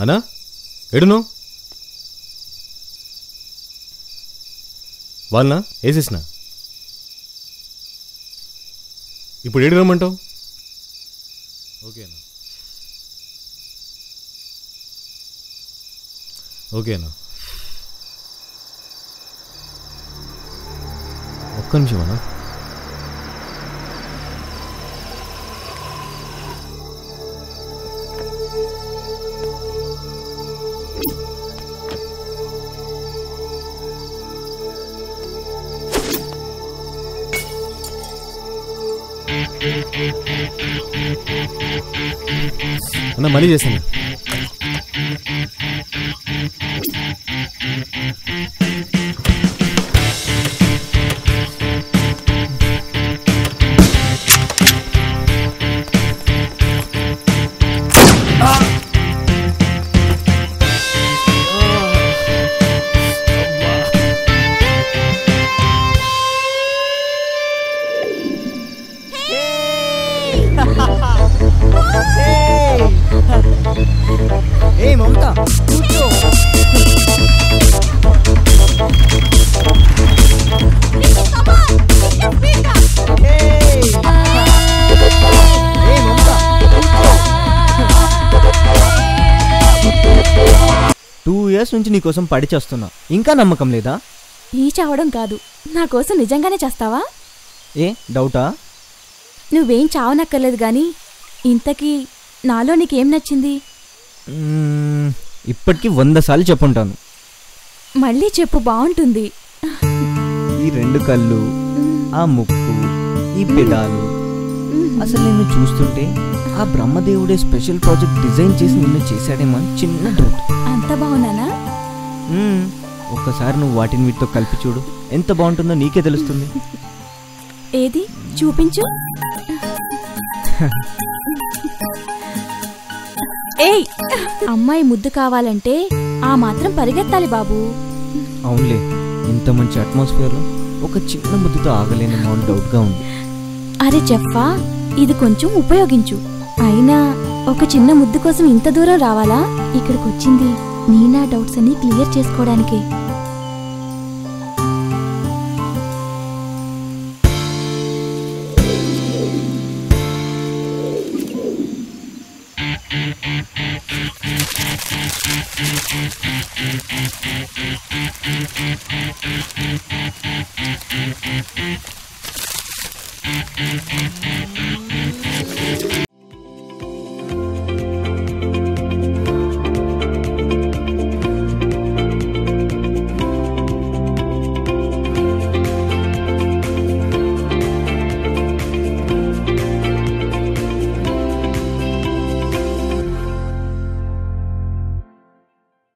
అనా ఎడును వాళ్ళనా వేసేసిన ఇప్పుడు ఏడు రమ్మంటావు ఓకేనా ఓకేనా ఒక్క నిమిషం అన్నా అన్న మళ్ళీ చేస్తాను ఏ మమత కూర్చో ఏయ్! ఏ మమత టూ ఇయర్స్ నుంచి నీకోసం పడి చేస్తున్నా ఇంకా నమ్మకం లేదా ఈ చావడం కాదు నా కోసం నిజంగానే చేస్తావా ఏ డౌటా నువ్వేం చావనక్కర్లేదు గాని ఇంతకీ నాలో నీకేం నచ్చింది మ్మ్, ఇప్పటికీ వంద సార్లు చెప్పుంటాను మళ్ళీ చెప్పు బాగుంటుంది ఈ రెండు కళ్ళు ఆ ముక్కు ఈ పెదాలు అసలు నిన్ను చూస్తుంటే ఆ బ్రహ్మదేవుడే స్పెషల్ ప్రాజెక్ట్ డిజైన్ చేసి నిన్ను చేశాడేమో అని చిన్న డౌట్ అంత బాగున్నానా మ్మ్. ఒక్కసారి నువ్వు వాటిని వీటితో కలిపి చూడు ఎంత బాగుంటుందో నీకే తెలుస్తుంది ఏది చూపించు ఏయ్ అమ్మాయి ముద్దు కావాలంటే ఆ మాత్రం పరిగెత్తాలి బాబు అవునులే ఇంత మంచి అట్మాస్ఫియర్లో ఒక చిన్న ముద్దుతో ఆగలేనేమో అని డౌట్గా ఉంది అరే చెప్పా ఇది కొంచెం ఉపయోగించు అయినా ఒక చిన్న ముద్దు కోసం ఇంత దూరం రావాలా ఇక్కడికి వచ్చింది నీ నా డౌట్స్ అన్ని క్లియర్ చేసుకోవడానికే